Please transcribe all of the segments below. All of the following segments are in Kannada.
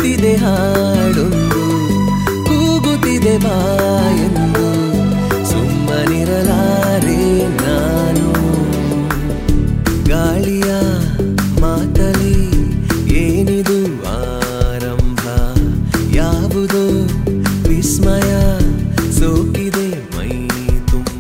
ಕೂಗುತ್ತಿದೆ ಹಾಡೊಂದು ಕೂಗುತ್ತಿದೆ ಬಾಯೆಂದು ಸುಮ್ಮನಿರಲಾರೆ ನಾನು ಗಾಳಿಯ ಮಾತಲಿ ಏನಿದು ಆರಂಭ ಯಾವುದೋ ವಿಸ್ಮಯ ಸೋಕಿದೆ ಮೈ ತುಂಬ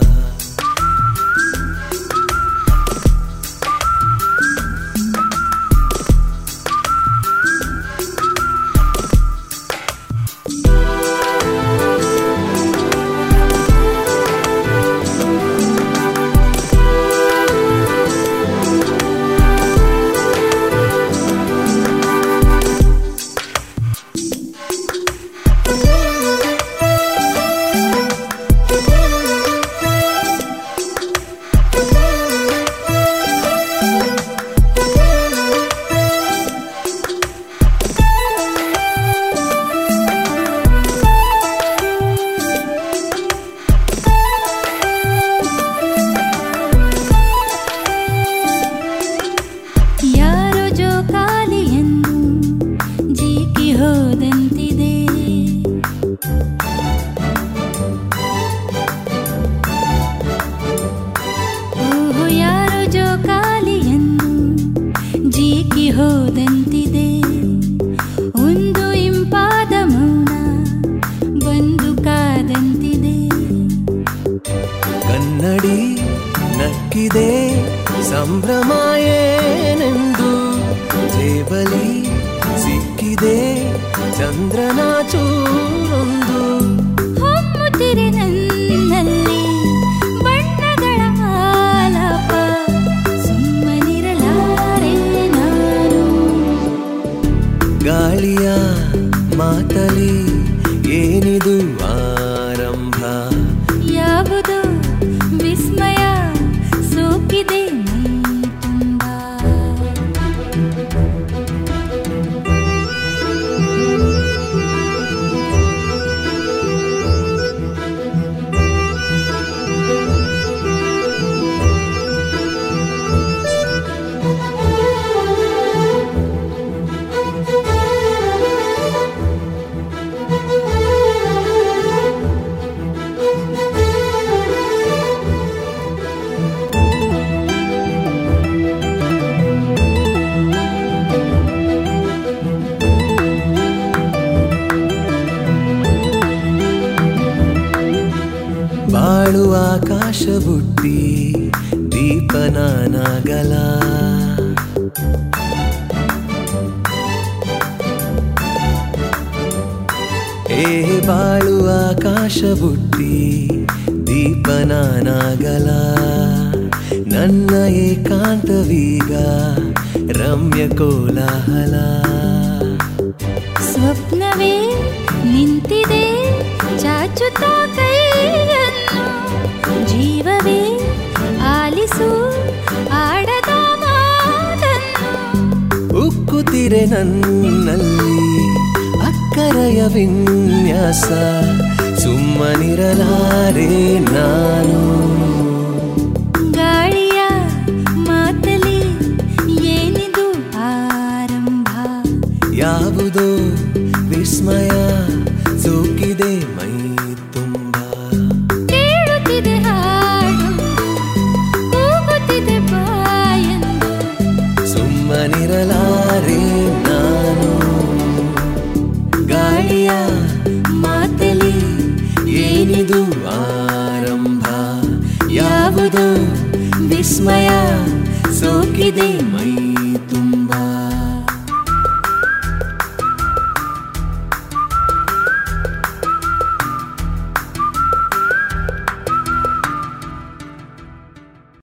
ಯಾರೋ ಜೋಕಾಲಿಯನ್ನು ಜೀಕಿ ಹೋದಂತಿದೆ ಓಹೋ ಯಾರೋ ಜೋಕಾಲಿಯನ್ನು ಜೀಕಿ ಹೋದಂತಿದೆ ಒಂದು ಇಂಪಾದ ಮೌನ ಬಂದು ಕಾದಂತಿದೆ ಕನ್ನಡಿ ನಕ್ಕಿದೆ ಸಂಭ್ರಮ ಏನೆಂದು ಜೇಬಲಿ ಸಿಕ್ಕಿದೆ ಚಂದ್ರನ ಚೂರೊಂದು ಹೊಮ್ಮುತ್ತಿರೆ ನನ್ನಲ್ಲಿ ಬಣ್ಣಗಳ ಆಲಾಪ ಸುಮ್ಮನಿರಲಾರೆ ನಾನು ಗಾಳಿಯ ಮಾತಲಿ ಏನಿದು ಆರಂಭ ಯಾವುದೋ ವಿಸ್ಮಯ ಸೋಕಿದೆ ಮೈ ತುಂಬ ಬಾಳುವ ಆಕಾಶ ಬುಟ್ಟಿ ದೀಪನಾನಗಲ ಏ ಬಾಳುವ ಆಕಾಶ ಬುಟ್ಟಿ ದೀಪನಾನಗಲ ನನ್ನ ಏಕಾಂತವೀಗ ರಮ್ಯ ಕೋಲಾಹಲ ಸ್ವಪ್ನವೇ ನಿಂತಿದೆ ಚಾಚುತ್ತಾ ಕೈಯನ್ನು ಜೀವವೇ ಆಲಿಸು ಆಡದ ಮಾತನ್ನು ಉಕ್ಕುತ್ತಿರೆ ನನ್ನಲ್ಲಿ ಅಕ್ಕರೆಯ ವಿನ್ಯಾಸ ಸುಮ್ಮನಿರಲಾರೆ ನಾನು ಗಾಳಿಯ ಮಾತಲಿ ಏನಿದು ಆರಂಭ ಯಾವುದೋ ವಿಸ್ಮಯ ಸೋಕಿದೆ ಮೈ ತುಂಬ ಕೇಳುತ್ತಿದೆ ಹಾಡು ಕೂಗುತ್ತಿದೆ ಬಾಯೆಂದು ಸುಮ್ಮನಿರಲಾರೆ ನಾನು ಗಾಳಿಯ ಮಾತಲಿ ಏನಿದು ಆರಂಭ ಯಾವುದೋ ವಿಸ್ಮಯ ಸೋಕಿದೆ ಮೈ